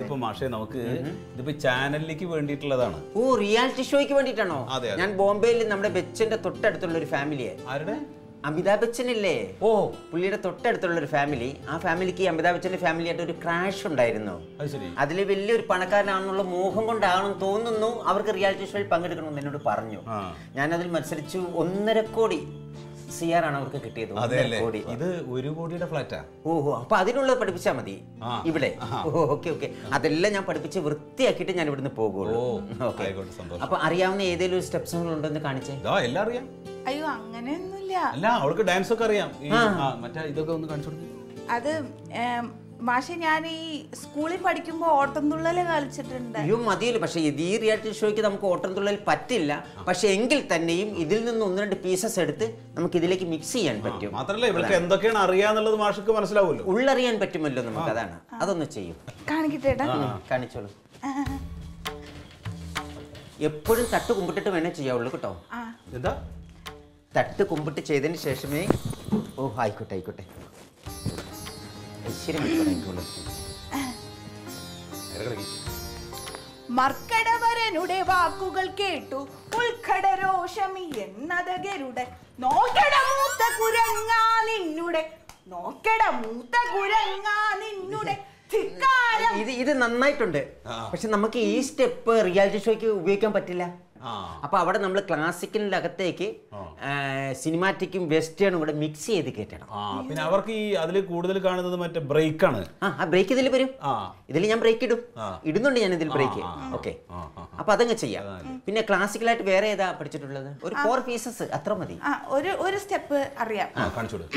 ഇതിപ്പോ മാഷെ നമുക്ക് ഇതിപ്പോ ചാനലിലേക്ക് വേണ്ടിയിട്ടുള്ളതാണ് ഓ റിയാലിറ്റി ഷോയ്ക്ക് വേണ്ടിയിട്ടാണോ അതെ, അതെ. ഞാൻ ബോംബെയിൽ നമ്മുടെ ബച്ചന്റെ തൊട്ടടുത്തുള്ള ഒരു ഫാമിലിയെ ആരുടെ അമിതാഭ് ബച്ചൻ ഇല്ലേ ഓ പുള്ളിയുടെ തൊട്ടടുത്തുള്ള ഒരു ഫാമിലി ആ ഫാമിലിക്ക് ഈ അമിതാഭ് ബച്ചന്റെ ഫാമിലി ആയിട്ട് ഒരു ക്രാഷ് ഉണ്ടായിരുന്നു അത് ശരി അതിൽ വലിയൊരു പണക്കാരനാണെന്നുള്ള മോഹം കൊണ്ടാണെന്ന് തോന്നുന്നു അവർക്ക് റിയാലിറ്റി ഷോയിൽ പങ്കെടുക്കണമെന്ന് എന്നോട് പറഞ്ഞു ആ. ഞാനതിൽ മത്സരിച്ചു ഒന്നര കോടി സി ആർ ആണ് അവർക്ക് കിട്ടിയത് അതെ ഒന്നര അല്ലേ കോടി ഇത് ഒരു കോടിയുടെ ഫ്ലാറ്റാ ഓഹോ അപ്പൊ അതിനുള്ളത് പഠിപ്പിച്ചാൽ മതി ആ. ഇവിടെ ഓ ഓക്കെ ഓക്കെ അതെല്ലാം ഞാൻ പഠിപ്പിച്ച് വൃത്തിയാക്കിയിട്ട് ഞാൻ ഇവിടുന്ന് പോകുള്ളൂ ഓ, ഓക്കെ ആയിക്കോട്ടെ, സന്തോഷം. അപ്പൊ അറിയാവുന്ന ഏതെങ്കിലും ഒരു സ്റ്റെപ്സുകൾ ഉണ്ടെന്ന് കാണിച്ചേ ഇതാ എല്ലാം അറിയാം അയ്യോ അങ്ങനെയൊന്നുമില്ല അല്ല അവൾക്ക് ഡാൻസ് ഒക്കെ അറിയാം ഈ ആ, മറ്റേ ഇതൊക്കെ ഒന്ന് കാണിച്ചു കൊടുക്ക്. അത് ഏം, മാഷെ ഞാൻ ഈ സ്കൂളിൽ പഠിക്കുമ്പോ ഓട്ടംതുള്ളല് കളിച്ചിട്ടുണ്ട് അയ്യോ മതിയല്ലോ പക്ഷെ ഇത് ഈ റിയാലിറ്റി ഷോയ്ക്ക് നമുക്ക് ഓട്ടം തുള്ളൽ പറ്റില്ല പക്ഷെ എങ്കിൽ തന്നെയും ഇതിൽ നിന്ന് ഒന്ന് രണ്ട് പീസസ് എടുത്ത് നമുക്ക് ഇതിലേക്ക് മിക്സ് ചെയ്യാൻ പറ്റും മാത്രല്ല ഇവൾക്ക് എന്തൊക്കെയാണ് അറിയാന്നുള്ളത് മാഷക്ക് മനസ്സിലാവുമല്ലോ ഉള്ളറിയാൻ പറ്റുമല്ലോ നമുക്ക് അതാണ് അതൊന്ന് ചെയ്യും കാണിക്കട്ടേട്ടാ ഉം, കാണിച്ചോളൂ എപ്പോഴും തട്ട് കുമ്പിട്ടിട്ട് വേണേ ചെയ്യാവുള്ളൂ കേട്ടോ ആ എന്താ തട്ട് കുമ്പിട്ട് ചെയ്തതിന് ശേഷമേ ഓ ആയിക്കോട്ടെ ആയിക്കോട്ടെ ഐശ്വര്യം ആയിക്കോട്ടെ നേരെ കളിക്ക്. മർക്കടവരനുടെ വാക്കുകൾ കേട്ടു ഉൾക്കടരോഷമി എന്നതകരുടെ നോക്കട മൂത്ത കുരങ്ങാ നിന്നുടെ നോക്കട മൂത്ത കുരങ്ങാ നിന്നുടെ ധിക്കാരം ഇത് ഇത് നന്നായിട്ടുണ്ട് പക്ഷെ നമുക്ക് ഈ സ്റ്റെപ്പ് റിയാലിറ്റി ഷോയ്ക്ക് ഉപയോഗിക്കാൻ പറ്റില്ല ആ അപ്പൊ അവിടെ നമ്മൾ ക്ലാസിക്കലിന്റെ അകത്തേക്ക് സിനിമാറ്റിക്കും വെസ്റ്റേണും കൂടെ മിക്സ് ചെയ്ത് കയറ്റണം ആ പിന്നെ അവർക്ക് ഈ അതിൽ കൂടുതൽ കാണുന്നത് മറ്റേ ബ്രേക്കാണ് ആ ആ ബ്രേക്ക് ഇതിൽ വരും ആ ഇതിൽ ഞാൻ ബ്രേക്ക് ഇടും ആ. ഇടുന്നുണ്ട് ഞാൻ ഇതിൽ ബ്രേക്ക് ആ, ആ, ഓക്കെ ആ, ആ, അപ്പൊ അതങ്ങ് ചെയ്യാം പിന്നെ ക്ലാസിക്കലായിട്ട് വേറെ ഏതാ പഠിച്ചിട്ടുള്ളത് ഒരു ഫോർ പീസസ് അത്ര മതി ആ ഒരു ഒരു സ്റ്റെപ്പ് അറിയാം ആ കാണിച്ചു കൊടു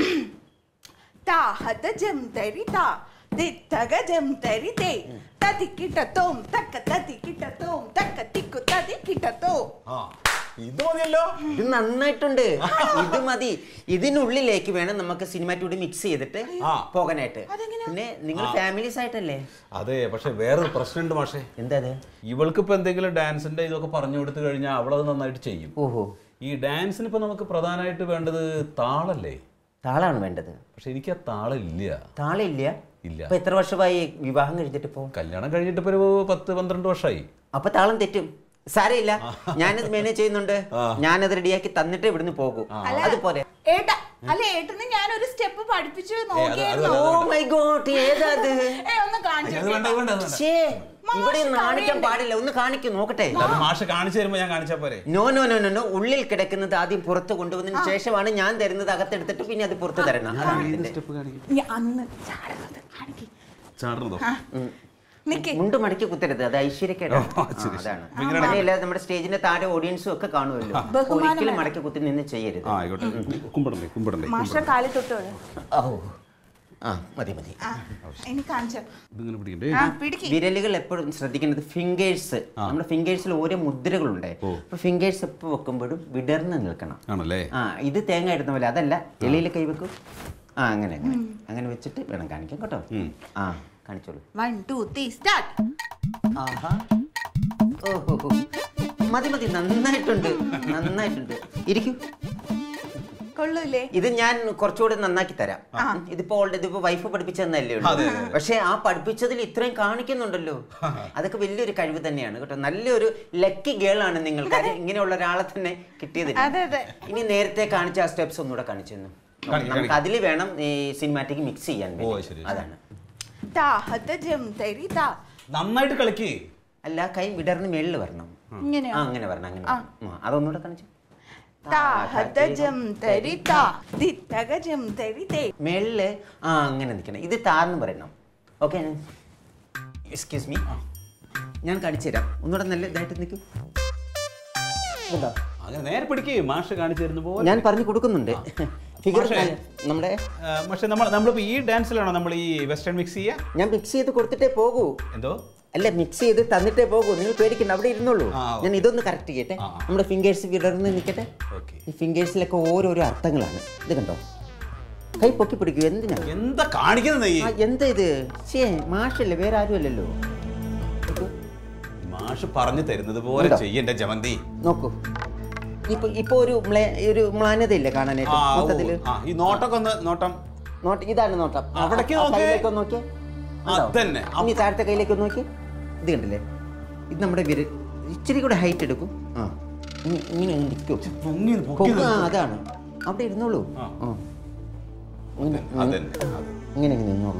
താഹത ജം തരി താ ദിത്തക ജം തരി തേ തതി കിട്ടത്തോം തക്ക തതി കിട്ടത്തോം തക്ക തിക്കു തതി കിട്ടത്തോ ആ ഇത് മതിയല്ലോ ഇത് നന്നായിട്ടുണ്ട് ഇത് മതി ഇതിനുള്ളിലേക്ക് വേണം നമുക്ക് സിനിമാറ്റൂടെ മിക്സ് ചെയ്തിട്ട് ആ. പോകാനായിട്ട് പിന്നെ നിങ്ങൾ ഫാമിലീസ് ആയിട്ടല്ലേ അതെ പക്ഷെ വേറൊരു പ്രശ്നമുണ്ട് മാഷേ എന്താ അത് ഇവൾക്ക് ഇപ്പൊ എന്തെങ്കിലും ഡാൻസിന്റെ ഇതൊക്കെ പറഞ്ഞു കൊടുത്തു കഴിഞ്ഞാൽ അവളത് നന്നായിട്ട് ചെയ്യും ഓഹോ ഈ ഡാൻസിന് ഇപ്പൊ നമുക്ക് പ്രധാനമായിട്ട് വേണ്ടത് താളല്ലേ താളാണ് വേണ്ടത് പക്ഷെ എനിക്ക് ആ താളം ഇല്ല താളില്ല ഇല്ല. അപ്പൊ എത്ര വർഷമായി വിവാഹം കഴിഞ്ഞിട്ട് ഇപ്പോ കല്യാണം കഴിഞ്ഞിട്ട് ഇപ്പൊ ഒരു പത്ത് പന്ത്രണ്ട് വർഷമായി അപ്പൊ താളം തെറ്റും സാരയില്ല ഞാനത് മാനേജ് ചെയ്യുന്നുണ്ട് ഞാനത് റെഡിയാക്കി തന്നിട്ട് ഇവിടുന്ന് പോകും അതുപോലെ ഏട്ട അല്ല ഏട്ടന് ഞാൻ ഒരു സ്റ്റെപ്പ് പഠിപ്പിച്ചു അത് നോക്കിയായിരുന്നു ഓ മൈ ഗോഡ് ഏതാ അത് ഏ ഒന്ന് കാണിച്ചു അത് വേണ്ട, അത് വേണ്ട, അത് വേണ്ട. ശ്ശേ, ഇവിടെ ഒന്നും കാണിക്കാൻ പാടില്ല ഒന്ന് കാണിക്കും നോക്കട്ടെ അത് മാഷ് കാണിച്ചു തരുമ്പോ ഞാൻ കാണിച്ചാ പോരെ no no no no no ഉള്ളിൽ കിടക്കുന്നത് ആദ്യം പുറത്ത് കൊണ്ടുവന്നതിന് ശേഷമാണ് ഞാൻ തരുന്നത് അകത്തെടുത്തിട്ട് പിന്നെ അത് പുറത്ത് തരണം അതാണ് ഇതിന്റെ. ഞാൻ അന്ന് ചാടുന്നത് കാണിക്ക് ചാടുന്നതോ ഉം. നിക്ക് മുണ്ട് മടക്കി കുത്തരുത് അത് ഐശ്വര്യക്കേടാണ് ആ, അതാണ് അങ്ങനെയല്ല നമ്മുടെ സ്റ്റേജിന്റെ താഴെ ഓഡിയൻസും ഒക്കെ കാണുമല്ലോ ബഹുമാനം ഒരിക്കലും മടക്കി കുത്തി നിന്ന് ചെയ്യരുത് ആ ആയിക്കോട്ടെ കുம்பிടണ്ടേ കുമ്പിടണ്ടേ മാഷ കാലി തൊട്ടോളൂ ഓ ആ മതി മതി ആ ഇനി കാണിച്ചോ ഇതിങ്ങനെ പിടിക്കണ്ടേ ആ പിടിക്ക് വിരലുകൾ എപ്പോഴും ശ്രദ്ധിക്കേണ്ടത് ഫിംഗേഴ്സ് നമ്മുടെ ഫിംഗേഴ്സിൽ ഓരോ മുദ്രകളുണ്ട് അപ്പൊ ഫിംഗേഴ്സ് എപ്പോൾ വെക്കുമ്പോഴും വിടർന്ന് നിൽക്കണം ആണല്ലേ ആ ഇത് തേങ്ങ ഇടുന്ന പോലെ അതല്ല എളിയിൽ കൈവെക്കും ആ അങ്ങനെ അങ്ങനെ അങ്ങനെ വെച്ചിട്ട് വേണം കാണിക്കാൻ കേട്ടോ ആ കാണിച്ചോളൂ വൺ ടു ത്രീ സ്റ്റാർട്ട് ആഹാ ഓഹോ മതി മതി നന്നായിട്ടുണ്ട് നന്നായിട്ടുണ്ട് ഇരിക്കൂ കൊള്ളൂലേ ഇത് ഞാൻ കുറച്ചുകൂടി നന്നാക്കി തരാം ഇതിപ്പോ ഓൾറെഡി ഇതിപ്പോ വൈഫ് പഠിപ്പിച്ചു തന്നല്ലേ ഉള്ളൂ പക്ഷെ ആ പഠിപ്പിച്ചതിൽ ഇത്രയും കാണിക്കുന്നുണ്ടല്ലോ അതൊക്കെ വലിയൊരു കഴിവ് തന്നെയാണ് കേട്ടോ നല്ലൊരു ലക്കി ഗേൾ ആണ് നിങ്ങൾ കാര്യം ഇങ്ങനെയുള്ള ഒരാളെ തന്നെ കിട്ടിയതിൽ അതെ അതെ ഇനി നേരത്തെ കാണിച്ച ആ സ്റ്റെപ്സ് ഒന്നുകൂടെ കാണിച്ചു തന്നു കാണിക്ക്, നമുക്ക് അതിൽ വേണം ഈ സിനിമാറ്റിക് മിക്സ് ചെയ്യാൻ ഓ, വേണ്ടി. ശരി, ശരി. അതാണ് താഹത ജം തരി താ നന്നായിട്ട് കളിക്കേ അല്ല കൈ വിടർന്ന് മേളിൽ വരണം ഇങ്ങനെയോ ആ അങ്ങനെ വരണം അങ്ങനെ വരണം. ആ, അതൊന്നുകൂടെ കാണിച്ചു താഹത ജം തരി താ ദിത്തക ജം തരി തേ മേളില് ആ അങ്ങനെ നിൽക്കണം ഇത് താന്ന് പറയണം ഓക്കെ എക്സ്ക്യൂസ് മീ ഞാൻ കാണിച്ചു തരാം ഒന്നുകൂടെ നല്ല ഇതായിട്ട് നിൽക്കും ഇതുണ്ടോ? അങ്ങനെ നേരെ പിടിക്കേ മാഷ് കാണിച്ചു തരുന്ന പോലെ ഞാൻ പറഞ്ഞു കൊടുക്കുന്നുണ്ട് ഫിഗർ പക്ഷേ- നമ്മുടെ ആ, പക്ഷെ നമ്മൾ നമ്മളിപ്പോ ഈ ഡാൻസിലാണോ നമ്മൾ ഈ വെസ്റ്റേൺ മിക്സ് ചെയ്യാ ഞാൻ മിക്സ് ചെയ്ത് കൊടുത്തിട്ടേ പോകൂ എന്തോ അല്ല മിക്സ് ചെയ്ത് തന്നിട്ടേ പോകൂ നിങ്ങൾ പേടിക്കണ്ട അവിടെ ഇരുന്നുള്ളൂ ആ, ഓക്കേ. ഞാൻ ഇതൊന്ന് കറക്റ്റ് ചെയ്യട്ടെ ആ, ആ. നമ്മുടെ ഫിംഗേഴ്സ് വിടർന്ന് നിൽക്കട്ടെ ഓക്കെ ഈ ഫിംഗേഴ്സിലൊക്കെ ഓരോരോ അർത്ഥങ്ങളാണ് ഇത് കണ്ടോ കൈ പൊക്കി പിടിക്കൂ എന്തിനാ എന്താ കാണിക്കുന്നത് നീ ആ, എന്താ ഇത് ശേ മാഷല്ലേ വേറെ ആരുമല്ലല്ലോ നോക്കൂ. മാഷ് പറഞ്ഞു തരുന്നത് പോലെ ഉണ്ടോ? ചെയ്യണ്ട ജമന്തി നോക്കൂ ഇപ്പൊ ഇപ്പൊ ഒരു മ്ലേ- ഒരു മ്ലാനതയില്ലേ കാണാനായിട്ട് ആ, ഓ, മൊത്തത്തില് ആ, ഈ നോട്ടൊക്കെ ഒന്ന് നോട്ടം നോട്ട് ഇതാണ് നോട്ടം അവിടേക്ക് ആ, ആ നോക്ക്. സൈഡിലേക്ക് ഒന്ന് നോക്കിയേ ഉണ്ടോ? അതന്നെ. ഇനി താഴത്തെ കയ്യിലേക്ക് ഒന്ന് നോക്കി ഇത് കണ്ടില്ലേ ഇത് നമ്മുടെ വിരൽ ഇച്ചിരി കൂടെ ഹൈറ്റ് എടുക്കും ആ ഇനി ഇങ്ങനെ അങ്ങ് നിൽക്കും പൊങ്ങി പൊക്കി പൊക്ക, ആ, അതാണ് അവിടെ ഇരുന്നോളൂ ആ. ആ. ഇങ്ങനെ അതന്നെ ഇങ്ങനെ ഇങ്ങനെ നിന്നോളൂ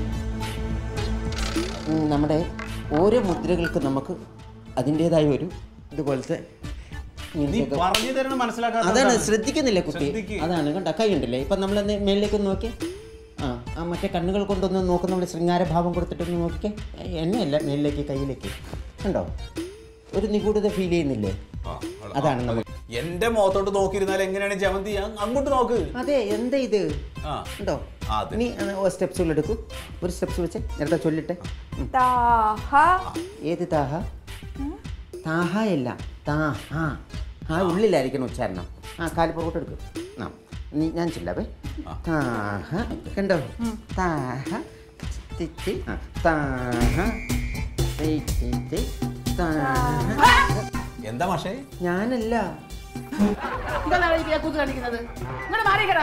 ഉം, നമ്മുടെ ഓരോ മുദ്രകൾക്ക് നമുക്ക് അതിൻ്റെതായ ഒരു ഇതുപോലത്തെ നീ ഇങ്ങനത്തെ പറഞ്ഞു തരണം മനസ്സിലാക്കാത്ത അതാണ് ശ്രദ്ധിക്കുന്നില്ല കുട്ടി ശ്രദ്ധിക്ക്. അതാണ് കണ്ട കൈ ഉണ്ടല്ലേ ഇപ്പം നമ്മളൊന്ന് മേളിലേക്ക് ഒന്ന് നോക്കി ആ ആ മറ്റേ കണ്ണുകൾ കൊണ്ടൊന്ന് നോക്കുന്ന നമ്മൾ ശൃംഗാരഭാവം കൊടുത്തിട്ടൊന്ന് നോക്കിക്കേ എന്നെയല്ല മേളിലേക്ക് കയ്യിലേക്ക് കണ്ടോ ഒരു നിഗൂഢത ഫീൽ ചെയ്യുന്നില്ലേ ആ, ആ, അതാണ് ആ, നമ്മൾ എന്റെ മുഖത്തോട്ട് നോക്കിയിരുന്നാൽ എങ്ങനെയാണ് ജമന്തി അങ് അങ്ങോട്ട് നോക്ക് അതെ എന്താ ഇത് ആ ഉണ്ടോ ആ, അതെ. ഇനി സ്റ്റെപ്സുകൾ എടുക്കൂ ഒരു സ്റ്റെപ്സ് വെച്ച് നേരത്തെ ചൊല്ലിട്ടെ ഉം. താഹ ഏത് താഹ താഹ അല്ല താഹ ആ ഉള്ളിലായിരിക്കണം ഉച്ചാരണം ആ കാല് പുറകോട്ട് എടുക്കും ആ നീ ഞാൻ ചെല്ലാവേ താഹ കണ്ടോ താഹ തിത്തി ആ, താഹ തി, തി, തി, താഹ. എന്താ മാഷേ ഞാനല്ല എന്താണ് ഈ കൂത്ത് കാണിക്കുന്നത് ഇങ്ങനെ മാറിക്കടാ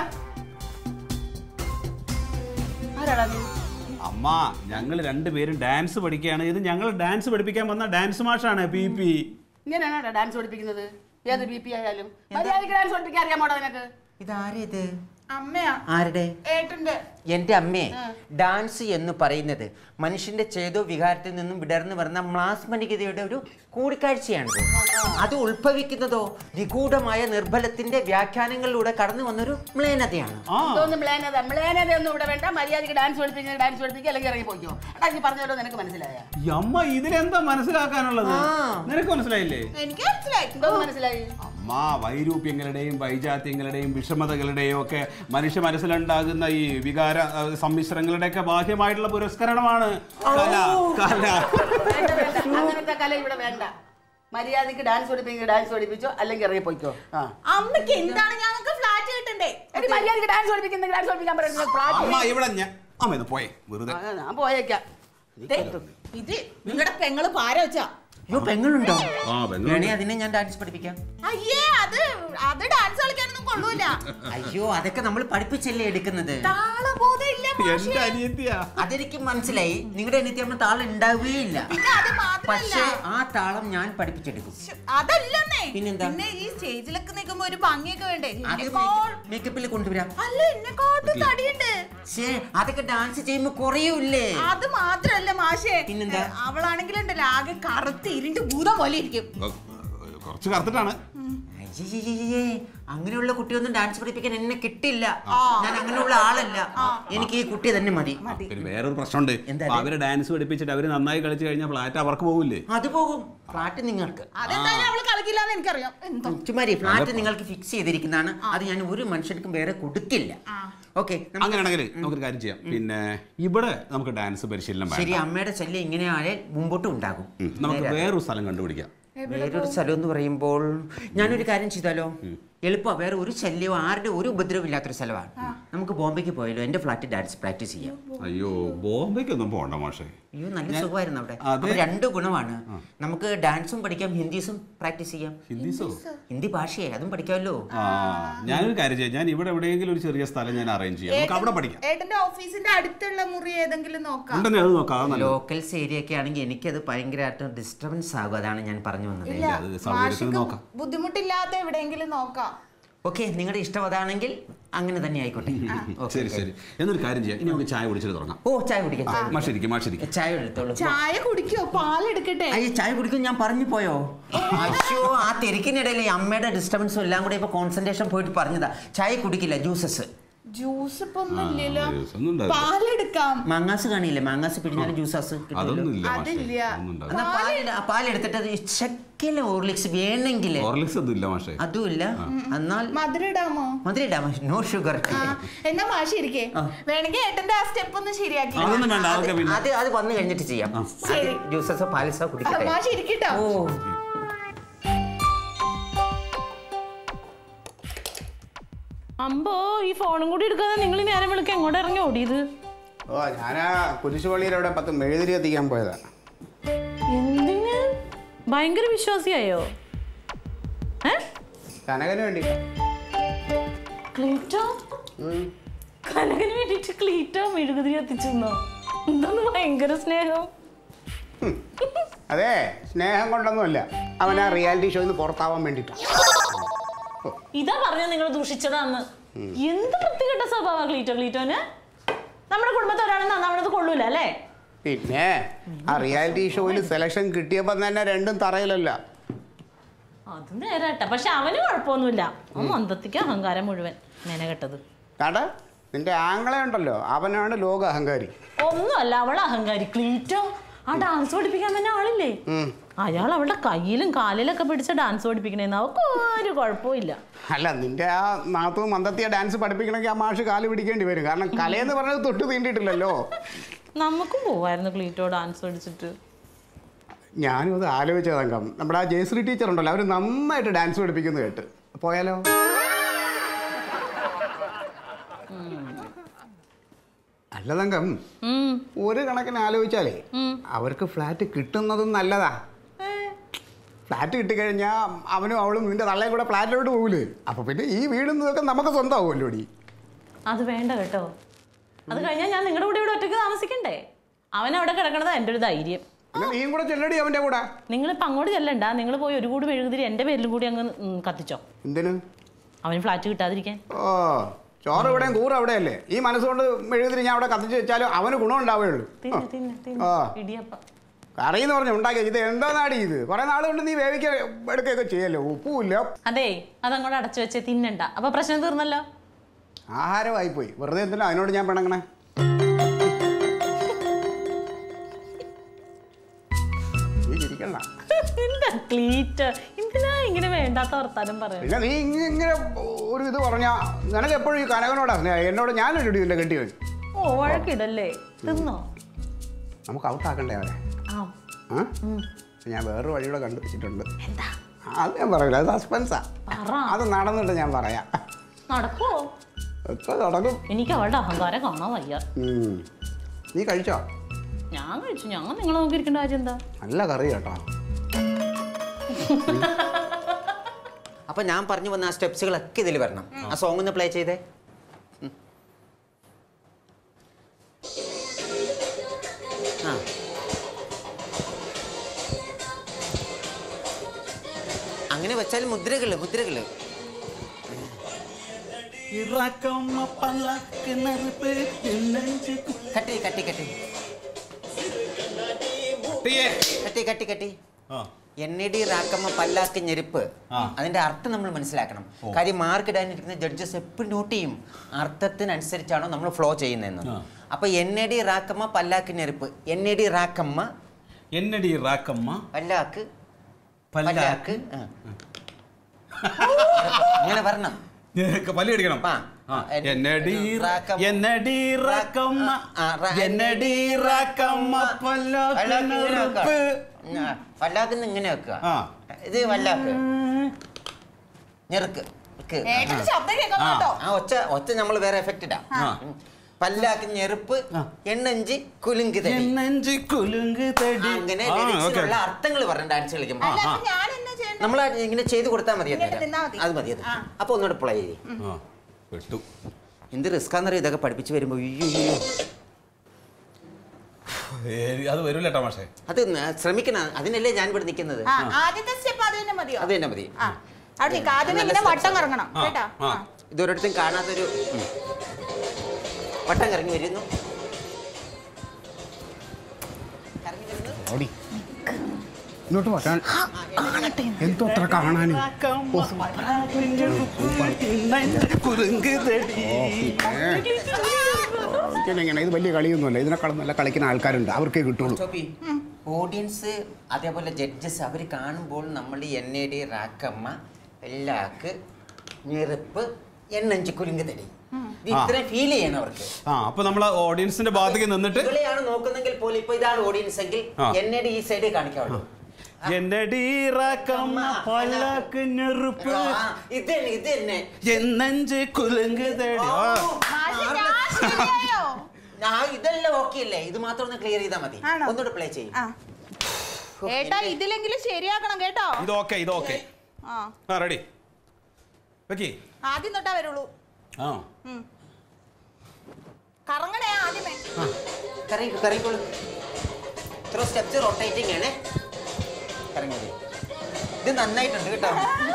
ആരാടാ നീ അമ്മ ഞങ്ങൾ രണ്ടുപേരും ഡാൻസ് പഠിക്കുകയാണ് ഇത് ഞങ്ങൾ ഡാൻസ് പഠിപ്പിക്കാൻ വന്ന ഡാൻസ് മാഷാണ് പി പി ഇങ്ങനെയാണോ ഡാൻസ് പഠിപ്പിക്കുന്നത് ഏത് ബി പി ആയാലും മര്യാദയ്ക്ക് ഡാൻസ് പഠിപ്പിക്കാൻ അറിയാമോടാ നിനക്ക് ഇതാരേത് അമ്മയാ ആരുടെ ഏട്ടന്റെ എൻ്റെ അമ്മയെ ഡാൻസ് എന്ന് പറയുന്നത് മനുഷ്യന്റെ ചേതോ വികാരത്തിൽ നിന്നും വിടർന്നു വരുന്ന മ്ലാസ്മനികതയുടെ ഒരു കൂടിക്കാഴ്ചയാണിത് അത് ഉത്ഭവിക്കുന്നതോ നിഗൂഢമായ നിർബലത്തിന്റെ വ്യാഖ്യാനങ്ങളിലൂടെ കടന്നു വന്നൊരു മ്ലേനതയാണ് ആ ഇതൊന്നും മ്ലേനത മ്ലേനത ഒന്നും ഇവിടെ വേണ്ട മര്യാദയ്ക്ക് ഡാൻസ് പഠിപ്പിക്കുന്നത് ഡാൻസ് പഠിപ്പിക്കുക അല്ലെങ്കിൽ ഇറങ്ങി പോയിക്കോ എടാ നീ പറഞ്ഞല്ലോ നിനക്ക് മനസ്സിലായ ഈ അമ്മ ഇതിലെന്താ മനസ്സിലാക്കാനുള്ളത് ആ. നിനക്ക് മനസ്സിലായില്ലേ എനിക്ക് മനസ്സിലായി എന്തോന്ന് മനസ്സിലായി അമ്മ വൈരൂപ്യങ്ങളുടെയും വൈജാത്യങ്ങളുടെയും വിഷമതകളുടെയും ഒക്കെ മനുഷ്യ മനസ്സിലുണ്ടാകുന്ന ഈ വികാര അഹ്, സമ്മിശ്രങ്ങളുടെയൊക്കെ ബാഹ്യമായിട്ടുള്ള പുരസ്കരണമാണ് കല കല വേണ്ട, വേണ്ട. അങ്ങനത്തെ കല ഇവിടെ വേണ്ട മര്യാദയ്ക്ക് ഡാൻസ് പഠിപ്പിക്കുക ഡാൻസ് പഠിപ്പിച്ചോ അല്ലെങ്കിൽ ഇറങ്ങി പോയിക്കോ ആ അമ്മയ്ക്ക് എന്താണ് ഞങ്ങൾക്ക് ഫ്ലാറ്റ് കിട്ടണ്ടേ എടി മര്യാദയ്ക്ക് ഡാൻസ് പഠിപ്പിക്കുന്ന ഡാൻസ് പഠിപ്പിക്കാൻ പറയുന്നത് ഫ്ലാറ്റ് അമ്മ ഇവിടെ ഞാൻ അമ്മ ഇത് പോയേ വെറുതെ ആ, ഞാൻ പോയേക്കാം ദേ, ഇത് നിങ്ങളുടെ പെങ്ങള് പാര വെച്ചാ അയ്യോ പെങ്ങളുണ്ടോ ആ പെങ്ങൾ വേണേ അതിനെ ഞാൻ ഡാൻസ് പഠിപ്പിക്കാം അയ്യേ അത് അത് ഡാൻസ് കളിക്കാനൊന്നും കൊള്ളൂല അയ്യോ അതൊക്കെ നമ്മൾ പഠിപ്പിച്ചല്ലേ എടുക്കുന്നത് താളബോധം ഇല്ല എന്റെ അനിയത്തിയാ അതെനിക്ക് മനസ്സിലായി നിങ്ങളുടെ എനിക്ക് നമ്മൾ താളം ഉണ്ടാവുകയില്ല പിന്നെ അത് മാത്രല്ല പക്ഷേ ആ താളം ഞാൻ പഠിപ്പിച്ചെടുക്കും ശ്ശ്, അതല്ലെന്നേ പിന്നെന്താ? പിന്നെ ഈ സ്റ്റേജിലൊക്കെ നിൽക്കുമ്പോ ഒരു ഭംഗിയൊക്കെ വേണ്ടേ അത് എന്നെക്കാൾ- മേക്കപ്പിൽ കൊണ്ടുവരാം അല്ല എന്നെക്കാട്ടും തടിയുണ്ട് പക്ഷേ അതൊക്കെ ഡാൻസ് ചെയ്യുമ്പോ കുറയൂല്ലേ അത് മാത്രല്ല മാഷേ പിന്നെന്താ? അവളാണെങ്കിലുണ്ടല്ലോ ആകെ കറുത്ത് ഇരുണ്ട് ഭൂതം പോലെ ഇരിക്കും കുറച്ച് കറുത്തിട്ടാണ് അയ്യയ്യയ്യേ, അങ്ങനെയുള്ള കുട്ടിയൊന്നും ഡാൻസ് പഠിപ്പിക്കാൻ എന്നെ കിട്ടില്ല ഞാൻ അങ്ങനെയുള്ള ആളല്ല എനിക്ക് ഈ കുട്ടി തന്നെ മതി പിന്നെ വേറൊരു പ്രശ്നമുണ്ട് എന്താ അപ്പൊ അവര് ഡാൻസ് പഠിപ്പിച്ചിട്ട് അവര് നന്നായി കളിച്ചു കഴിഞ്ഞാൽ ഫ്ലാറ്റ് അവർക്ക് പോകില്ലേ അത് പോകും ഫ്ലാറ്റ് നിങ്ങൾക്ക് അതെന്തായാലും അവള് കളിക്കില്ലാന്ന് എനിക്കറിയാം എന്തോ ചുമാരി ഫ്ലാറ്റ് നിങ്ങൾക്ക് ഫിക്സ് ചെയ്തിരിക്കുന്നതാണ് അത് ഞാൻ ഒരു മനുഷ്യർക്കും വേറെ കൊടുക്കില്ല ഓക്കെ അങ്ങനെയാണെങ്കിൽ നമുക്കൊരു കാര്യം ചെയ്യാം പിന്നെ ഇവിടെ നമുക്ക് ഡാൻസ് പരിശീലനം ശരി വേണം അമ്മയുടെ ശല്യം ഇങ്ങനെ ആയാൽ മുമ്പോട്ട് ഉണ്ടാകും ഉം, നമുക്ക് നേരെ. വേറൊരു സ്ഥലം കണ്ടുപിടിക്കാം വേറൊരു സ്ഥലം എന്ന് പറയുമ്പോൾ ഞാനൊരു കാര്യം ചെയ്താലോ എളുപ്പമാണ് വേറെ ഒരു ശല്യവും ആരുടെ ഒരു ഉപദ്രവം ഇല്ലാത്തൊരു സ്ഥലമാണ് നമുക്ക് ബോംബെക്ക് പോയാലോ എൻ്റെ ഫ്ലാറ്റ് ഡാൻസ് പ്രാക്ടീസ് ചെയ്യാം അയ്യോ ബോംബെക്കൊന്നും പോണ്ട മാഷേ അയ്യോ നല്ല സുഖമായിരുന്നു അവിടെ അതെ. അപ്പൊ രണ്ട് ഗുണമാണ് നമുക്ക് ഡാൻസും പഠിക്കാം ഹിന്ദീസും പ്രാക്ടീസ് ചെയ്യാം ഹിന്ദിസോ ഹിന്ദി ഭാഷയെ അതും പഠിക്കാമല്ലോ ആ ഞാനൊരു കാര്യം ചെയ്യാം ഞാൻ ഇവിടെ എവിടെയെങ്കിലും ഒരു ചെറിയ സ്ഥലം ഞാൻ അറേഞ്ച് ചെയ്യാം നമുക്ക് അവിടെ പഠിക്കാം ഏട്ടന്റെ ഓഫീസിന്റെ അടുത്തുള്ള മുറി ഏതെങ്കിലും നോക്കാം ഉണ്ടെന്നേ അത് നോക്കാം അത് നല്ലത്. ലോക്കൽസ് ഏരിയ ഒക്കെ ആണെങ്കിൽ എനിക്കത് ഭയങ്കരമായിട്ട് ഡിസ്റ്റർബൻസ് ആകും അതാണ് ഞാൻ പറഞ്ഞു വന്നത് ഇല്ല അത് സൗകര്യത്തിന് മാഷിക്ക് നോക്കാം. ബുദ്ധിമുട്ടില്ലാത്ത എവിടെയെങ്കിലും നോക്കാം ഓക്കെ നിങ്ങളുടെ ഇഷ്ടം അതാണെങ്കിൽ അങ്ങനെ തന്നെ ആയിക്കോട്ടെ Okay, ശരി okay. ശരി എന്നൊരു കാര്യം ചെയ്യാം ഇനി നമുക്ക് ചായ കുടിച്ചിട്ട് തുടങ്ങാം ഓ ചായ കുടിക്കാം ചായ മാഷിരിക്കും മാഷിരിക്കും ചായ എടുത്തോളൂ ചായ കുടിക്കോ പാലെടുക്കട്ടെ അയ്യോ ചായ കുടിക്കും ഞാൻ പറഞ്ഞു പോയോ അയ്യോ ആ തിരക്കിനിടയിൽ ഈ അമ്മയുടെ ഡിസ്റ്റർബൻസും എല്ലാം കൂടെ ഇപ്പൊ കോൺസെൻട്രേഷൻ പോയിട്ട് പറഞ്ഞതാ ചായ കുടിക്കില്ല ജ്യൂസസ് ജ്യൂസ് ഇപ്പൊ ഒന്നും ഇല്ലല്ലോ juice ഒന്നും ഉണ്ടാവില്ല. പാലെടുക്കാം മാങ്ങാസ് കാണിയില്ലേ മാങ്ങാസ് പിടിഞ്ഞാലും ജ്യൂസസ് അതൊന്നും ഇല്ല മാഷേ അതില്ല. ഒന്നും ഉണ്ടാവില്ല എന്നാ പാലിട പാലെടുത്തിട്ട് അത് ശക്കല ഓർലിക്സ് വേണമെങ്കിൽ ഹോർലിക്സ് ഒന്നും ഇല്ല മാഷേ അതുമില്ല എന്നാൽ മധുരം ഇടാമോ മധുര നോ ഷുഗർ ആ, എന്നാ മാഷി ഇരിക്കേ വേണമെങ്കിൽ ഏട്ടന്റെ ആ സ്റ്റെപ്പ് ഒന്ന് ശരിയാക്കി അതൊന്നും വേണ്ട അതൊക്കെ പിന്നെ അത് അത് വന്നു കഴിഞ്ഞിട്ട് ചെയ്യാം ശരി. ജ്യൂസസോ പാലസോ ആ, കുടിക്കട്ടെ മാഷി ഇരിക്കട്ടോ ഓ അമ്പോ ഈ ഫോണും കൂടി എടുക്കാതെ നിങ്ങൾ നേരം വിളിക്കാൻ എങ്ങോട്ട് ഇറങ്ങി ഓടിയത് ഓ ഞാനാ കുരിശുപള്ളിയിൽ അവിടെ പത്ത് മെഴുതിരി എത്തിക്കാൻ പോയതാ എന്തിന് ഭയങ്കര വിശ്വാസിയായോ ഏ കനകന് വേണ്ടി ക്ലീറ്റോ കനകന് വേണ്ടിട്ട് ക്ലീറ്റോ മെഴുകുതിരി എത്തിച്ചെന്നോ എന്താണ് ഭയങ്കര സ്നേഹം അതെ സ്നേഹം കൊണ്ടൊന്നുമല്ല അവൻ ആ റിയാലിറ്റി ഷോയിൽ നിന്ന് പുറത്താവാൻ വേണ്ടിയിട്ടാണ് ഇതാ പറഞ്ഞ നിങ്ങൾ ദൂഷിച്ചതാന്ന് എന്ത് വൃത്തികെട്ട സ്വഭാവ ക്ലീറ്റോ ക്ലീറ്റോന് നമ്മുടെ കുടുംബത്തെ ഒരാളെ നന്നാവണത് കൊള്ളൂല അല്ലേ പിന്നെ ആ റിയാലിറ്റി ഷോയിൽ സെലക്ഷൻ കിട്ടിയപ്പോൾ തന്നെ രണ്ടും തറയിലല്ല അത് നേരാട്ട പക്ഷെ അവന് കുഴപ്പമൊന്നുമില്ല അവൻ മന്ദത്തിക്ക് അഹങ്കാരം മുഴുവൻ മെനകെട്ടത് കാണ്ട നിന്റെ ആങ്ങളെ ഉണ്ടല്ലോ അവനാണ് ലോക അഹങ്കാരി ഒന്നുമല്ല അവൾ അഹങ്കാരി ക്ലീറ്റോ ആ ഡാൻസ് പഠിപ്പിക്കാൻ തന്നെ ആളില്ലേ ഉം. അയാൾ അവളുടെ കയ്യിലും കാലിലൊക്കെ പിടിച്ച് ഡാൻസ് പഠിപ്പിക്കണേന്ന് അവൾക്ക് ഒരു കുഴപ്പമില്ല അല്ല നിന്റെ ആ നാത്തു മന്ദത്തിയ ഡാൻസ് പഠിപ്പിക്കണമെങ്കിൽ ആ മാഷ് കാല് പിടിക്കേണ്ടി വരും കാരണം കലയെന്ന് പറഞ്ഞത് തൊട്ട് തീണ്ടിയിട്ടില്ലല്ലോ നമുക്കും പോവായിരുന്നു ക്ലീറ്റോ ഡാൻസ് പഠിച്ചിട്ട് ഞാനും അത് ആലോചിച്ചതങ്കം നമ്മുടെ ആ ജയശ്രീ ടീച്ചർ ഉണ്ടല്ലോ അവർ നന്നായിട്ട് ഡാൻസ് പഠിപ്പിക്കുന്നു കേട്ട് പോയാലോ അല്ലതങ്കം ഉം. ഒരു കണക്കിന് ആലോചിച്ചാലേ അവർക്ക് ഫ്ലാറ്റ് കിട്ടുന്നതും നല്ലതാ ഫ്ലാറ്റ് കിട്ടിക്കഴിഞ്ഞാൽ അവനും അവളും നിന്റെ തള്ളയും കൂടെ ഫ്ലാറ്റിലോട്ട് പോകൂലേ അപ്പൊ പിന്നെ ഈ വീടും ഇതൊക്കെ നമുക്ക് സ്വന്തമാവുമല്ലോ ഡി അത് വേണ്ട കേട്ടോ അത് കഴിഞ്ഞാൽ ഞാൻ നിങ്ങളുടെ കൂടെ ഇവിടെ ഒറ്റയ്ക്ക് താമസിക്കണ്ടേ അവൻ അവിടെ കിടക്കണത് എൻ്റെ ഒരു ധൈര്യം പിന്നെ നീയും കൂടെ ചെല്ലടി അവന്റെ കൂടെ നിങ്ങളിപ്പോൾ അങ്ങോട്ട് ചെല്ലണ്ട നിങ്ങൾ പോയി ഒരു കൂടി മെഴുകുതിരി എൻ്റെ പേരിലും കൂടി അങ്ങ് ഉം, കത്തിച്ചോ എന്തിനു അവന് ഫ്ലാറ്റ് കിട്ടാതിരിക്കാൻ ഓ ചോറ് ഇവിടെയും കൂറ് അവിടെയല്ലേ ഈ മനസ്സുകൊണ്ട് മെഴുകുതിരി ഞാൻ അവിടെ കത്തിച്ച് വെച്ചാലും അവന് ഗുണം ഉണ്ടാവുകയുള്ളൂ തിന്നെ തിന്നെ തിന്നെ ആ. ഇടിയപ്പം കറിയെന്ന് പറഞ്ഞു ഉണ്ടാക്കിയ ഇത് എന്താ നാടി ഇത് കുറെ നാൾ കൊണ്ട് നീ വേവിക്ക എടുക്കുകയൊക്കെ ചെയ്യല്ലോ ഉപ്പുമില്ല അതെ അതങ്ങോട്ട് അടച്ചു വെച്ച് തിന്നണ്ട അപ്പൊ പ്രശ്നം തീർന്നല്ലോ ആഹാരമായി പോയി വെറുതെ എന്തിനാ അതിനോട് ഞാൻ പിണങ്ങണേ നീ ചിരിക്കണ്ട എന്താ ക്ലീറ്റ് എന്തിനാ ഇങ്ങനെ വേണ്ടാത്ത വർത്താനം പറയാം പിന്നെ നീ ഇങ്ങ- ഇങ്ങനെ ഒരു ഇത് പറഞ്ഞാ നിനക്ക് എപ്പോഴും ഈ കനകനോടാ സ്നേഹം എന്നോട് ഞാനൊരു ഇതിന്റെ കെട്ടിയവൻ ഓ വഴക്കിടല്ലേ തിന്നോ നമുക്ക് ഔട്ടാക്കണ്ടേ അവരെ ആ ആ? ഞാൻ വേറൊരു വഴിയൂടെ കണ്ടു വെച്ചിട്ടുണ്ട് അത് ഞാൻ പറയില്ല അത് സസ്പെൻസാ പറ അത് നടന്നിട്ട് ഞാൻ പറയാം നടക്കോ ഒക്കെ നടക്കും എനിക്ക് അവളുടെ അഹങ്കാരം കാണാൻ വയ്യ ഉം. നീ കഴിച്ചോ ഞാൻ കഴിച്ചു ഞാൻ നിങ്ങളെ നോക്കിയിരിക്കേണ്ട കാര്യം എന്താ നല്ല കറി കേട്ടോ അപ്പൊ ഞാൻ പറഞ്ഞു വന്ന ആ സ്റ്റെപ്സുകളൊക്കെ ഇതിൽ വരണം ആ സോങ് ഒന്ന് പ്ലേ ചെയ്തേ ഉം. ആ അങ്ങനെ വെച്ചാൽ മുദ്രകള് മുദ്രകള് കട്ടി കട്ടി കട്ടി കട്ടി കട്ടി കട്ടി എന്നടി റാക്കമ്മ പല്ലാക്ക് ഞെരുപ്പ് ആ. അതിന്റെ അർത്ഥം നമ്മൾ മനസ്സിലാക്കണം കാര്യം മാർക്ക് ഇടാനിരിക്കുന്ന ജഡ്ജസ് എപ്പോഴും നോട്ട് ചെയ്യും അർത്ഥത്തിനനുസരിച്ചാണോ നമ്മൾ ഫ്ലോ ചെയ്യുന്നതെന്ന് ആ. അപ്പൊ എന്നടി റാക്കമ്മ പല്ലാക്ക് ഞെരുപ്പ് എന്നടി റാക്കമ്മ എന്നടി റാക്കമ്മ പല്ലാക്ക് പല്ലാക്ക് ആ. അങ്ങനെ വരണം നിനക്ക് പല്ല് കടിക്കണം ആ. ആ. എൻ- എന്നടി റാക്കമ്മ. എന്നടി റാക്കമ്മ ആ, റാ- എന്നടി റാക്കമ്മ പല്ലാക്ക് ഇങ്ങനെ പല്ലാക്ക് വെക്കുക. ആ, പല്ലാക്കിന്ന് ഇങ്ങനെ വെക്കുക ആ. ഇത് വല്ലാക്ക് ഞെറുക്ക് ക്ക്. ഏട്ടന് ശബ്ദം കേൾക്കാം ആ. കേട്ടോ ആ ഒച്ച ഒച്ച നമ്മൾ വേറെ എഫക്റ്റ് ഇടാം ആ. ഉം. പല്ലാക്ക് ഞെറുപ്പ് ആ. എണ്ണഞ്ചി കുലുങ്ക് തടി എന്നെഞ്ചി കുലുങ്ക് തടി അങ്ങനെ ആ, ലിറിക്സിലുള്ള ഓക്കേ. അർത്ഥങ്ങൾ പറഞ്ഞ ഡാൻസ് കളിക്കുമ്പോൾ അല്ല അപ്പൊ ഞാൻ എന്നാ ചെയ്യണ്ടേ നമ്മൾ ഇങ്ങനെ ചെയ്ത് കൊടുത്താൽ മതി ഇങ്ങനെ അന്നേരം. നിന്നാ മതി. അത് മതി അത് ആ. അപ്പൊ ഒന്നുകൂടെ പ്ലേ ചെയ്യും ആ, പെട്ടു എന്ത് റിസ്ക് ആണെന്നറിയോ ഇതൊക്കെ പഠിപ്പിച്ച് വരുമ്പോ അയ്യോ ഏ, അത് വരൂല കേട്ടോ മാഷേ അത് ന- ശ്രമിക്കണം അതിനല്ലേ ഞാൻ ഇവിടെ നിൽക്കുന്നത് ആ ആദ്യത്തെ സ്റ്റെപ്പ് അത് തന്നെ മതിയോ അത് തന്നെ മതി ആ അവിടെ നിൽക്ക്. ആദ്യം നല്ല ഇങ്ങനെ steps വട്ടം ആണ്. കറങ്ങണം ആ, കേട്ടാ ആ. ആ. ഇതൊരിടത്തും കാണാത്തൊരു ഉം. വട്ടം കറങ്ങി വരുന്നു കറങ്ങി വരുന്നു ഓടി ഇങ്ങോട്ട് വരാൻ എന്തോ അത്ര കാണാൻ കുലുങ്ക് തടി ഇങ്ങനെ ഇത് വലിയ കളിയൊന്നുമല്ല ഇതിനേക്കാളും നല്ല കളിക്കുന്ന ആൾക്കാരുണ്ട് അവർക്കേ കിട്ടുള്ളൂ ടോപ്പി ഓഡിയൻസ് അതേപോലെ ജഡ്ജസ് അവർ കാണുമ്പോൾ നമ്മൾ എൻ എ ഡി റാക്കമ്മ എല്ലാക്ക് ഞെറുപ്പ് എണ്ണഞ്ച് കുലുങ്ക് തടി ഇത് ഇത്രയും ഫീൽ ചെയ്യണം അവർക്ക് ആ അപ്പൊ നമ്മൾ ഓഡിയൻസിന്റെ ഭാഗത്തേക്ക് നിന്നിട്ട് ഇവിടെയാണ് നോക്കുന്നെങ്കിൽ പോലും ഇപ്പൊ ഇതാണ് ഓഡിയൻസ് എങ്കിൽ ആ. എൻ എ ഡി ഈ സൈഡ് കാണിക്കാവുള്ളൂ എന്നടി റാക്കമ്മ പല്ലാക്ക് ഞെറുപ്പ് ആ, ഇത് തന്നെ ഇത് തന്നെ എന്നെഞ്ച് കുലുങ്ക് തടി ആ. മാഷെ, ഞാൻ ശരിയായോ ആ ഇതെല്ലാം ഓക്കെ അല്ലേ ഇത് മാത്രം ഒന്ന് ക്ലിയർ ചെയ്താൽ മതി ആണോ? ഒന്നുകൂടെ പ്ലേ ചെയ്യും ആ ഏട്ടാ ഇതിലെങ്കിലും ശരിയാക്കണം കേട്ടോ ഇത് ഓക്കെ ഇത് ഓക്കെ ആ ആ റെഡി വെക്കി ആദ്യം തൊട്ടാ വരുള്ളൂ ആ ഉം. കറങ്ങണേ ആദ്യമേ കറങ്ങിക്കോ കറങ്ങിക്കോളൂ ഇത്ര സ്റ്റെപ്സ് റൊട്ടേറ്റിംഗ് ആണ് കറങ്ങിയത് ഇത് നന്നായിട്ടുണ്ട് കേട്ടോ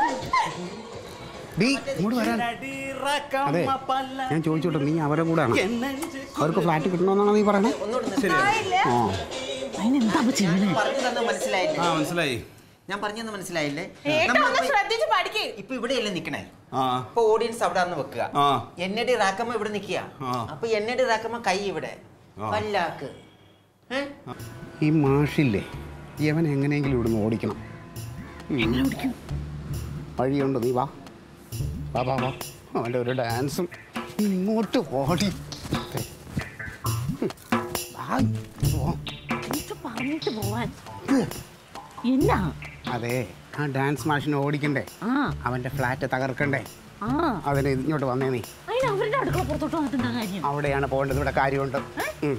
ഡീ ഇങ്ങോട്ട് വരാൻ അതെ ഞാൻ ചോദിച്ചോട്ടെ നീ അവരുടെ കൂടെ ആണോ അവർക്ക് ഫ്ലാറ്റ് കിട്ടണമെന്നാണോ നീ പറയുന്നത് ഒന്നുകൂടെ നിർത്തി. ആയില്ലേ ആ അതിനെന്താ ചെയ്യണേ പറഞ്ഞു തന്നെ മനസ്സിലായില്ലേ ആ മനസ്സിലായി ഞാൻ പറഞ്ഞെന്ന് മനസ്സിലായില്ലേ ഏട്ടാ ഒന്ന് നമ്മളിപ്പോ- ശ്രദ്ധിച്ച് പഠിക്കേ ഇപ്പൊ ഇവിടെയല്ലേ നിക്കണേ ആ ഇപ്പൊ ഓഡിയൻസ് അവിടെ ആണെന്ന് വെക്കുക ആ. എന്നടി റാക്കമ്മ ഇവിടെ നിക്കുക ആ. അപ്പൊ എന്നടി റാക്കമ്മ കൈ ഇവിടെ ആ. പല്ലാക്ക് ഏ? ഈ മാഷില്ലേ ഇവൻ എങ്ങനെയെങ്കിലും ഇവിടുന്ന് ഓടിക്കണം എങ്ങനെ ഓടിക്കും വഴിയുണ്ട് നീ വാ വാ വാ വാ അവൻ്റെ ഒരു ഡാൻസും നീ ഇങ്ങോട്ട് ഓടി ദേ. ഹും. വാ. പോ. എന്നിട്ട് പറഞ്ഞിട്ട് പോവാൻ എന്നാ അതെ ആ ഡാൻസ് മാഷിനെ ഓടിക്കണ്ടേ ആ അവൻ്റെ ഫ്ലാറ്റ് തകർക്കണ്ടേ ആ അതിന് ഇങ്ങോട്ട് വന്നേ നീ അതിന് അവരുടെ അടുക്കള പുറത്തോട്ട് വന്നിട്ടുണ്ടാ കാര്യം അവിടെയാണ് പോകേണ്ടത് ഇവിടെ കാര്യമുണ്ട് ഉം.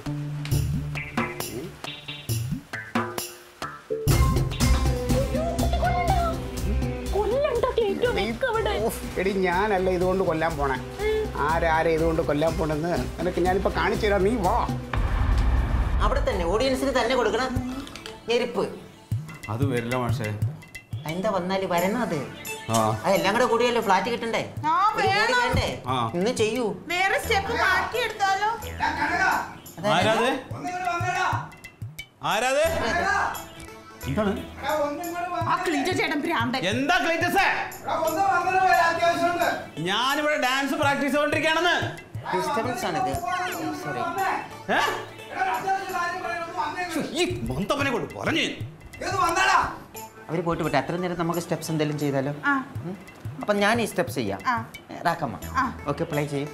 കൊല്ലണ്ട കേട്ടോ നിനക്ക് അവിടെ ഉഫ്, എടി ഞാനല്ല ഇതുകൊണ്ട് കൊല്ലാൻ പോണേ ആരാരെ ഇതുകൊണ്ട് കൊല്ലാൻ പോണെന്ന് നിനക്ക് ഞാനിപ്പോ കാണിച്ചു തരാം നീ വാ അവിടെ തന്നെ ഓഡിയൻസിന് തന്നെ കൊടുക്കണം ഞെരുപ്പ് അത് വരില്ല മാഷേ എന്താ വന്നാല് വരണം അത് ആ അതെല്ലാം കൂടെ കൂടിയല്ലേ ഫ്ലാറ്റ് കിട്ടണ്ടേ ആ, ഒരു കോടി വേണം. വേണ്ടേ ആ. ഇന്ന് ചെയ്യൂ വേറെ സ്റ്റെപ്പ് മാറ്റിയെടുത്താലോ ആരാത് ആരാത് എന്താണ് ആ ക്ലീറ്റോ ചേട്ടൻ ഭ്രാന്തൻ എന്താ ക്ലൈറ്റസേ ഞാനിവിടെ ഡാൻസ് പ്രാക്ടീസ് ചെയ്തോണ്ടിരിക്കുകയാണെന്ന് ഡിസ്റ്റർബൻസ് ആണിത് സോറി ഏ? ശ്ശോ, ഈ മൊന്തപ്പനെ കൊണ്ട് പറഞ്ഞു അവര് പോയിട്ട് വിട്ടെ അത്ര നേരം നമുക്ക് സ്റ്റെപ്സ് എന്തെങ്കിലും ചെയ്താലോ ആ ഉം? അപ്പൊ ഞാൻ ഈ സ്റ്റെപ്സ് ചെയ്യാം ആ. റാക്കമ്മ ആ. ഓക്കെ പ്ലേ ചെയ്യും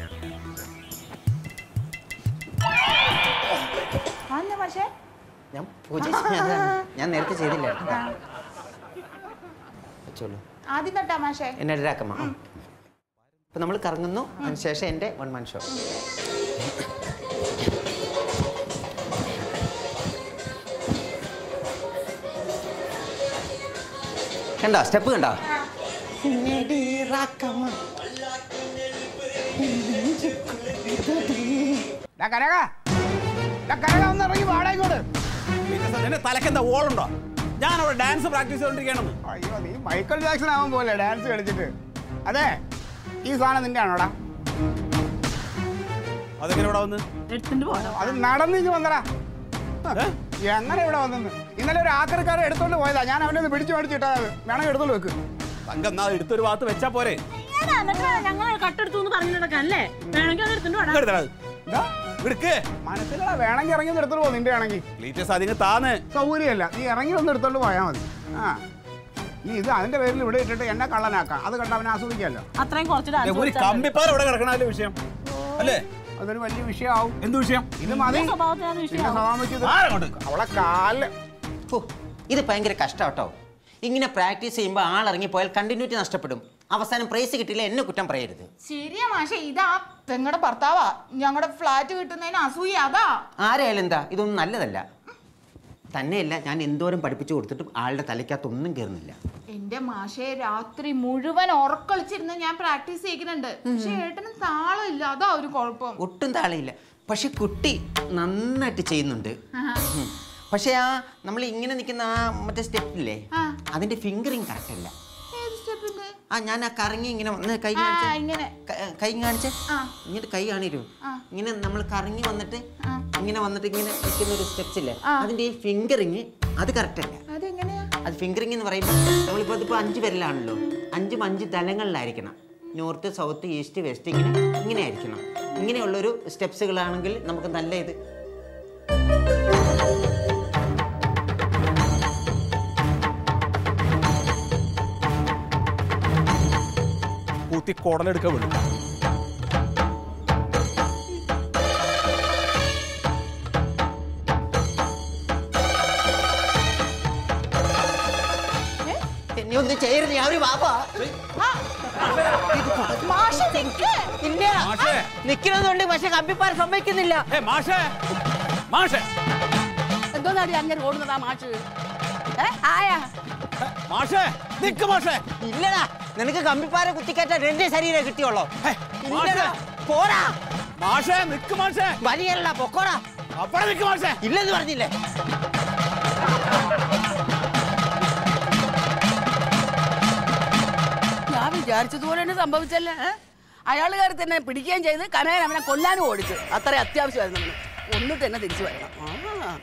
അല്ല പക്ഷേ ഞാൻ പൂജ ചെയ്യാതെ ഞാൻ നേരത്തെ ചെയ്തില്ല വെച്ചോളൂ ആദ്യം തൊട്ടാ മാഷേ എന്നെ റാക്കമ്മ അപ്പൊ നമ്മൾ കറങ്ങുന്നു അതിനുശേഷം എൻ്റെ വൺ മാൻ ഷോ കണ്ടോ സ്റ്റെപ്പ് കണ്ടോ ഡാ കനക ഡാ കനക ഒന്ന് ഇറങ്ങി വാടാ ഇങ്ങോട്ട് ക്ലൈറ്റസേ, നിന്റെ തലക്കെന്താ ഓളുണ്ടോ ഞാൻ അവിടെ ഡാൻസ് പ്രാക്ടീസ് ചെയ്തോണ്ടിരിക്കുകയാണെന്ന് അയ്യോ നീ മൈക്കൽ ജാക്സൺ ആവാൻ പോലെ ഡാൻസ് കളിച്ചിട്ട് അതെ ഈ സാധനം നിന്റെ ആണോടാ അതെങ്ങനെ ഇവിടെ വന്ന് എടുത്തിട്ട് പോകാം അത് നടന്നിങ്ങ് വന്നടാ ഏ? എങ്ങനെ ഇവിടെ വന്നെന്ന് ഇന്നലെ ഒരു ആക്രിക്കാരൻ എടുത്തോണ്ട് പോയതാ ഞാൻ അവനെ ഒന്ന് പിടിച്ചു മേടിച്ചിട്ടാ വേണമെങ്കിൽ എടുത്തോണ്ട് വെക്ക് തങ്കം എന്നാ അത് എടുത്തൊരു ഭാഗത്ത് വെച്ചാ പോരെ ഞങ്ങൾ കട്ടെടുത്തു എന്ന് പറഞ്ഞു നടക്കല്ലേ വേണമെങ്കിൽ അത് എടുത്തിട്ട് പോടാ എടുത്തടാ അത്. എന്താ എടുക്ക് മനസ്സിലാ വേണമെങ്കിൽ ഇറങ്ങി ഒന്ന് എടുത്തോണ്ട് പോ നിന്റെ ആണെങ്കിൽ ക്ലീറ്റസ് അതിന് താന്ന് സൗകര്യമല്ല നീ ഇറങ്ങി ഒന്ന് എടുത്തോണ്ട് പോയാൽ മതി ആ നീ ഇത് അതിന്റെ പേരിൽ ഇവിടെ ഇട്ടിട്ട് എന്നെ കള്ളനാക്കാം അത് കണ്ട അവനെ ആസ്വദിക്കാമല്ലോ അത്രയും കുറച്ച് ദേ, ഡാൻസ് ഒരു കമ്പിപ്പാറ ഇവിടെ കിടക്കണല്ലേ വിഷയം അല്ലേ അതൊരു വലിയ വിഷയമാവും എന്ത് വിഷയം ഇത് മതി സ്വഭാവത്തിനാണ് പിന്നെ വിഷയം സ്വഭാവം വെച്ച് ഇത് ആരങ്ങോട്ട് അവളെ കാലില് ഫു, ഇത് ഭയങ്കര കഷ്ടാട്ടോ ഇങ്ങനെ പ്രാക്ടീസ് ചെയ്യുമ്പോൾ ആളിറങ്ങി പോയാൽ കണ്ടിന്യൂറ്റി നഷ്ടപ്പെടും അവസാനം പ്രൈസ് കിട്ടിയില്ല എന്നെ കുറ്റം പറയരുത് ശരിയാ മാഷേ ഇതാ പെങ്ങടെ ഭർത്താവാ ഞങ്ങളുടെ ഫ്ലാറ്റ് കിട്ടുന്നതിന് അസൂയ അതാ ആരായാലും എന്താ ഇതൊന്നും നല്ലതല്ല തന്നെയല്ല ഞാൻ എന്തോരം പഠിപ്പിച്ചു കൊടുത്തിട്ടും ആളുടെ തലയ്ക്കകത്തൊന്നും കയറുന്നില്ല എന്റെ മാഷെ രാത്രി മുഴുവൻ ഉറക്കളിച്ചിരുന്ന് ഞാൻ പ്രാക്ടീസ് ചെയ്യിക്കുന്നുണ്ട് പക്ഷെ ഏട്ടന് താളം ഇല്ല അതാ ഒരു കുഴപ്പം ഒട്ടും താളയില്ല പക്ഷെ കുട്ടി നന്നായിട്ട് ചെയ്യുന്നുണ്ട് ഉം. പക്ഷെ ആ നമ്മൾ ഇങ്ങനെ നിൽക്കുന്ന ആ മറ്റേ സ്റ്റെപ്പില്ലേ ആ. അതിന്റെ ഫിംഗറിങ് കറക്റ്റ് അല്ല ഏത് സ്റ്റെപ്പിന്റെ ആ ഞാൻ ആ കറങ്ങി ഇങ്ങനെ വന്ന് കൈ ആ കാണിച്ചേ ഇങ്ങനെ ക- കൈ കാണിച്ചേ ആ. ഇങ്ങോട്ട് കൈ കാണിരൂ ആ. ഇങ്ങനെ നമ്മൾ കറങ്ങി വന്നിട്ട് ആ. ഇങ്ങനെ വന്നിട്ട് ഇങ്ങനെ നിൽക്കുന്ന ഒരു സ്റ്റെപ്സ് ഇല്ലേ ആ. അതിന്റെ ഈ ഫിംഗറിങ് അത് കറക്റ്റ് അല്ല അതെങ്ങനെയാ അത് ഫിംഗറിങ് എന്ന് പറയുമ്പോൾ നമ്മളിപ്പോൾ ഇതിപ്പോൾ അഞ്ച് പേരിലാണല്ലോ അഞ്ചും അഞ്ച് തലങ്ങളിലായിരിക്കണം നോർത്ത് സൗത്ത് ഈസ്റ്റ് വെസ്റ്റ് ഇങ്ങനെ ഇങ്ങനെ ആയിരിക്കണം ഇങ്ങനെയുള്ളൊരു സ്റ്റെപ്സുകളാണെങ്കിൽ നമുക്ക് നല്ല ഇത് കൂത്തി കുടലെടുക്ക വിടും എന്നെ ഒന്ന് ചെയ്യരുത് ഞാൻ ഒരു ബാബാ മാഷെ നിക്ക് ഇല്ല മാഷേ. നിൽക്കണമെന്നുണ്ട് പക്ഷെ കമ്പിപ്പാർ സമ്മതിക്കുന്നില്ല ഏ മാഷേ മാഷേ എന്തോന്നാടി അങ്ങനെ ഓടുന്നതാ മാഷ് ഏ ആയാ മാഷേ നിക്ക് മാഷേ ഇല്ലടാ നിനക്ക് കമ്പിപ്പാര കുത്തിക്കയറ്റാൻ എന്റെ ശരീരം കിട്ടിയോളോ ഹേ, ഇല്ലടാ പോരാ മാഷേ നിക്ക് മാഷേ വലിയല്ല പൊക്കോടാ അവിടെ നിക്ക് മാഷേ ഇല്ലെന്ന് പറഞ്ഞില്ലേ ഞാൻ വിചാരിച്ചതുപോലെ തന്നെ സംഭവിച്ചല്ലേ ഏ? അയാൾ കയറി തന്നെ പിടിക്കുകയും ചെയ്ത് കനകൻ അവനെ കൊല്ലാനും ഓടിച്ചു അത്ര അത്യാവശ്യമായിരുന്നു അവന് ഒന്നിട്ട് തന്നെ തിരിച്ചു വരണം ആ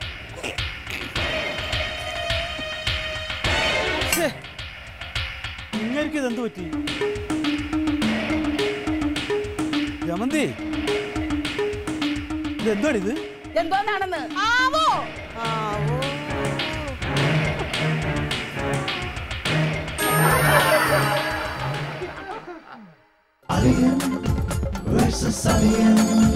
നിങ്ങൾക്ക് ഇതെന്ത് പറ്റി രമന്തി ഇതെന്താണിത് എന്തോന്നാണെന്ന് ആവോ ആവോ. Alien versus Alien.